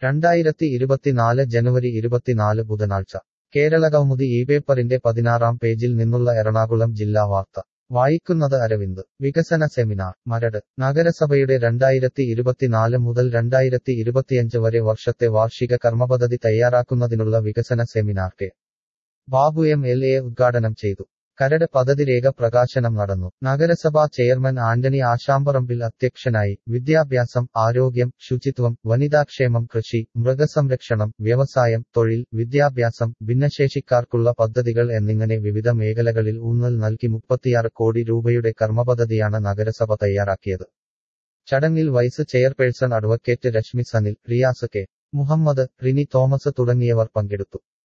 രണ്ടായിരത്തി ഇരുപത്തിനാല് ജനുവരി ഇരുപത്തിനാല് ബുധനാഴ്ച കേരളകൗമുദി ഈ പേപ്പറിന്റെ പതിനാറാം പേജിൽ നിന്നുള്ള എറണാകുളം ജില്ലാ വാർത്ത വായിക്കുന്നത് അരവിന്ദ് വികസന സെമിനാർ മരട് നഗരസഭയുടെ രണ്ടായിരത്തി ഇരുപത്തിനാല് മുതൽ രണ്ടായിരത്തി ഇരുപത്തിയഞ്ച് വരെ വർഷത്തെ വാർഷിക കർമ്മപദ്ധതി തയ്യാറാക്കുന്നതിനുള്ള വികസന seminar K Babu M L A ഉദ്ഘാടനം ചെയ്തു കരട് പദ്ധതിരേഖ പ്രകാശനം നടന്നു നഗരസഭാ ചെയർമാൻ ആന്റണി ആശാമ്പറമ്പിൽ അധ്യക്ഷനായി വിദ്യാഭ്യാസം ആരോഗ്യം ശുചിത്വം വനിതാക്ഷേമം കൃഷി മൃഗസംരക്ഷണം വ്യവസായം തൊഴിൽ വിദ്യാഭ്യാസം ഭിന്നശേഷിക്കാർക്കുള്ള പദ്ധതികൾ എന്നിങ്ങനെ വിവിധ മേഖലകളിൽ ഊന്നൽ നൽകി മുപ്പത്തിയാറ് കോടി രൂപയുടെ കർമ്മപദ്ധതിയാണ് നഗരസഭ തയ്യാറാക്കിയത് ചടങ്ങിൽ vice chairperson advocate Reshmi Sanil Riyas K Muhammad Rini Thomas തുടങ്ങിയവർ പങ്കെടുത്തു